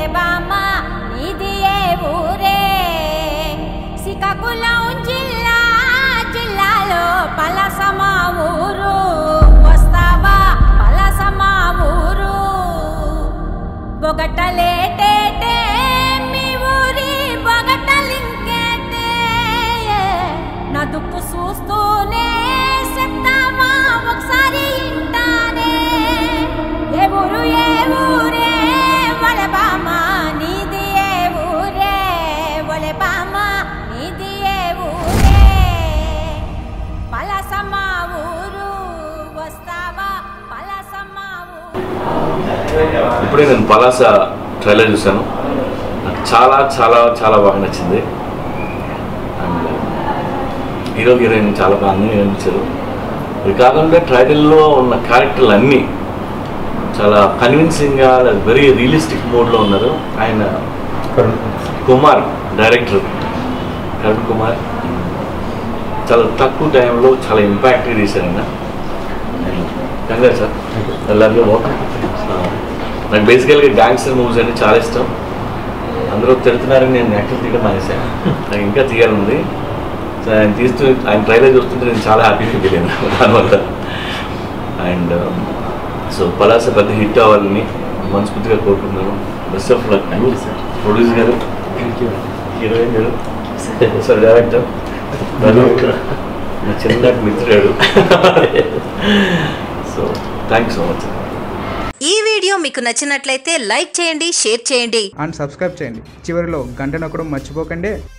బామ్మ నీది ఏ ఊరే శ్రీకాకుళం జిల్లా జిల్లాలో పలసమ ఊరు వస్తావా పలసమ ఊరు బొగటలేటేటే మీ ఊరి బొగటలింకేటే నా దుక్కు చూస్తూనే చెప్తావా ఒకసారి ఇంటానే ఏ ఊరు ఏ ఊరే ఒలే బామ్మ నీది ఏ ఊరే ఒలే బామ్మ నీది ఏ ఊరే పలసమ్మ ఊరు వస్తావా పలసమ్మ ఊరు ఇప్పుడే నేను పలాస ట్రైలర్ చూశాను నాకు చాలా చాలా చాలా బాగా నచ్చింది అండ్ హీరో హీరోయిన్ చాలా బాగా అన్నీ అనిపించారు ఇది కాకుండా ట్రైలర్లో ఉన్న క్యారెక్టర్లు అన్నీ చాలా కన్విన్సింగ్గా వెరీ రియలిస్టిక్ మోడ్లో ఉన్నారు ఆయన కుమార్ డైరెక్టర్ కరుణ్ కుమార్ చాలా తక్కువ టైంలో చాలా ఇంపాక్ట్గా తీశారు ఆయన కంగా సార్ లవ్ యూ నాకు బేసికల్గా డాన్సర్ మూవీస్ అంటే చాలా ఇష్టం అందరూ తిడుతున్నారని నేను యాక్టర్ తీయడం మానేశాను నాకు ఇంకా తీయాలనుంది సో ఆయన తీస్తూ ఆయన ట్రైలర్ చూస్తుంటే నేను చాలా హ్యాపీగా ఫీల్ అయ్యాను దానివల్ల అండ్ సో పలాస పెద్ద హిట్ అవ్వాలని మనస్ఫూర్తిగా కోరుకుంటున్నాను best of luck sir produce గారు హీరోయిన్ గారు సార్ డైరెక్టర్ నా చిన్ననాటి మిత్రుడు so thank you so much ఈ వీడియో మీకు నచ్చినట్లయితే లైక్ చేయండి షేర్ చేయండి అండ్ సబ్స్క్రైబ్ చేయండి చివరిలో గంట నొక్కడం మర్చిపోకండి